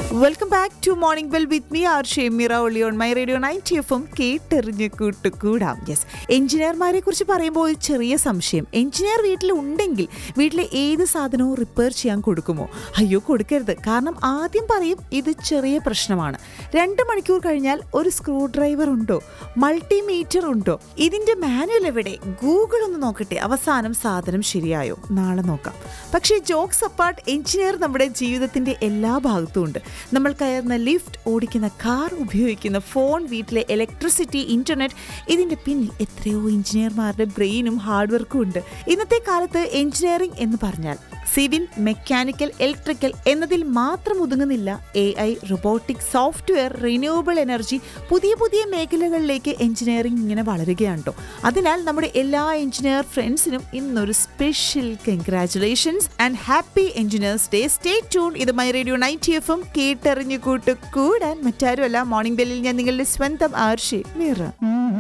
welcome back to morning bell with me R Shemeera ഒളി on my radio ninety F M കേട്ടെറിഞ്ഞ് കൂട്ടുകൂടാം yes എഞ്ചിനീയർമാരെ കുറിച്ച് പറയുമ്പോൾ ഒരു ചെറിയ സംശയം എഞ്ചിനീയർ വീട്ടിൽ ഉണ്ടെങ്കിൽ വീട്ടിലെ ഏത് സാധനവും റിപ്പയർ ചെയ്യാൻ കൊടുക്കുമോ അയ്യോ കൊടുക്കരുത് കാരണം ആദ്യം പറയും ഇത് ചെറിയ പ്രശ്നമാണ് രണ്ട് മണിക്കൂർ കഴിഞ്ഞാൽ ഒരു സ്ക്രൂ ഡ്രൈവർ ഉണ്ടോ മൾട്ടിമീറ്റർ ഉണ്ടോ ഇതിന്റെ മാനുവൽ എവിടെ ഗൂഗിൾ ഒന്ന് നോക്കട്ടെ അവസാനം സാധനം ശരിയായോ നാളെ നോക്കാം പക്ഷേ ജോക്സ് അപ്പാർട്ട് എഞ്ചിനീയർ നമ്മുടെ ജീവിതത്തിന്റെ എല്ലാ ഭാഗത്തും ഉണ്ട് നമ്മൾ കയറുന്ന ലിഫ്റ്റ് ഓടിക്കുന്ന കാർ ഉപയോഗിക്കുന്ന ഫോൺ വീട്ടിലെ ഇലക്ട്രിസിറ്റി ഇന്റർനെറ്റ് ഇതിന്റെ പിന്നിൽ എത്രയോ എഞ്ചിനീയർമാരുടെ ബ്രെയിനും ഹാർഡ് വർക്കും ഉണ്ട് ഇന്നത്തെ കാലത്ത് എഞ്ചിനീയറിംഗ് എന്ന് പറഞ്ഞാൽ സിവിൽ മെക്കാനിക്കൽ ഇലക്ട്രിക്കൽ എന്നതിൽ മാത്രം ഒതുങ്ങുന്നില്ല A I robotic software renewable energy പുതിയ പുതിയ മേഖലകളിലേക്ക് എഞ്ചിനീയറിംഗ് ഇങ്ങനെ വളരുകയാണ് ട്ടോ അതിനാൽ നമ്മുടെ എല്ലാ എഞ്ചിനീയർ ഫ്രണ്ട്സിനും ഇന്നൊരു special congratulations and happy engineers day stay tune ഇത് my radio night F M കേട്ടറിഞ്ഞു കൂട്ട് കൂടാൻ മറ്റാരുമല്ല മോർണിംഗ് ബെല്ലിൽ ഞാൻ നിങ്ങളുടെ സ്വന്തം ആർഷി മീറ